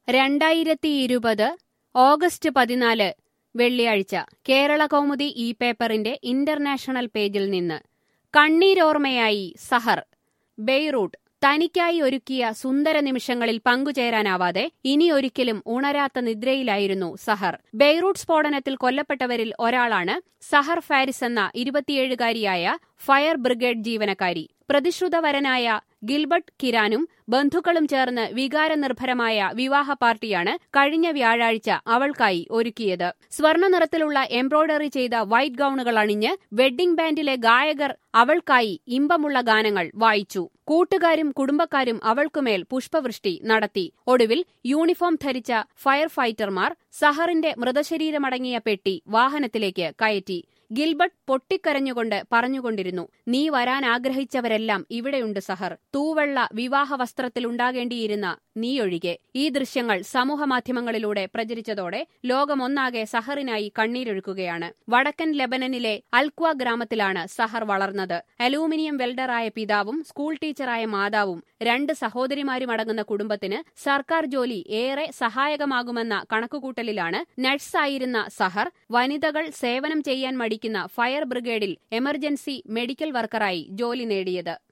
രണ്ടായിരത്തി ഇരുപത് ഓഗസ്റ്റ് പതിനാല് വെള്ളിയാഴ്ച കേരള കൗമുദി ഈ പേപ്പറിന്റെ ഇന്റർനാഷണൽ പേജിൽ നിന്ന് കണ്ണീരോർമ്മയായി സഹർ ബെയ്റൂട്ട് തനിക്കായി ഒരുക്കിയ സുന്ദര നിമിഷങ്ങളിൽ പങ്കുചേരാനാവാതെ ഇനിയൊരിക്കലും ഉണരാത്ത നിദ്രയിലായിരുന്നു സഹർ ബെയ്റൂട്ട് സ്ഫോടനത്തിൽ കൊല്ലപ്പെട്ടവരിൽ ഒരാളാണ് സഹർ ഫാരിസ് എന്ന ഇരുപത്തിയേഴുകാരിയായ ഫയർ ബ്രിഗേഡ് ജീവനക്കാരി പ്രതിശ്രുതവരനായ ഗിൽബർട്ട് കിരാനും ബന്ധുക്കളും ചേർന്ന് വികാരനിർഭരമായ വിവാഹ പാർട്ടിയാണ് കഴിഞ്ഞ വ്യാഴാഴ്ച അവൾക്കായി ഒരുക്കിയത് സ്വർണ്ണ നിറത്തിലുള്ള എംബ്രോയ്ഡറി ചെയ്ത വൈറ്റ് ഗൌണുകൾ അണിഞ്ഞ് വെഡ്ഡിംഗ് ബാൻഡിലെ ഗായകർ അവൾക്കായി ഇമ്പമുള്ള ഗാനങ്ങൾ വായിച്ചു കൂട്ടുകാരും കുടുംബക്കാരും അവൾക്കുമേൽ പുഷ്പവൃഷ്ടി നടത്തി ഒടുവിൽ യൂണിഫോം ധരിച്ച ഫയർ ഫൈറ്റർമാർ സഹറിന്റെ മൃതശരീരമടങ്ങിയ പെട്ടി വാഹനത്തിലേക്ക് കയറ്റി ഗിൽബർട്ട് പൊട്ടിക്കരഞ്ഞുകൊണ്ട് പറഞ്ഞുകൊണ്ടിരുന്നു നീ വരാൻ ആഗ്രഹിച്ചവരെല്ലാം ഇവിടെയുണ്ട് സഹർ തൂവെള്ള വിവാഹ വസ്ത്രത്തിലുണ്ടാകേണ്ടിയിരുന്ന നീയൊഴികെ ഈ ദൃശ്യങ്ങൾ സമൂഹമാധ്യമങ്ങളിലൂടെ പ്രചരിച്ചതോടെ ലോകമൊന്നാകെ സഹറിനായി കണ്ണീരൊഴുക്കുകയാണ് വടക്കൻ ലെബനനിലെ അൽക്വ ഗ്രാമത്തിലാണ് സഹർ വളർന്നത് അലൂമിനിയം വെൽഡറായ പിതാവും സ്കൂൾ ടീച്ചറായ മാതാവും രണ്ട് സഹോദരിമാരുമടങ്ങുന്ന കുടുംബത്തിന് സർക്കാർ ജോലി ഏറെ സഹായകമാകുമെന്ന കണക്കുകൂട്ടലിലാണ് നഴ്സായിരുന്ന സഹർ വനിതകൾ സേവനം ചെയ്യാൻ മടിക്കുന്ന ഫയർ ബ്രിഗേഡിൽ എമർജൻസി മെഡിക്കൽ വർക്കറായി ജോലി നേടിയത്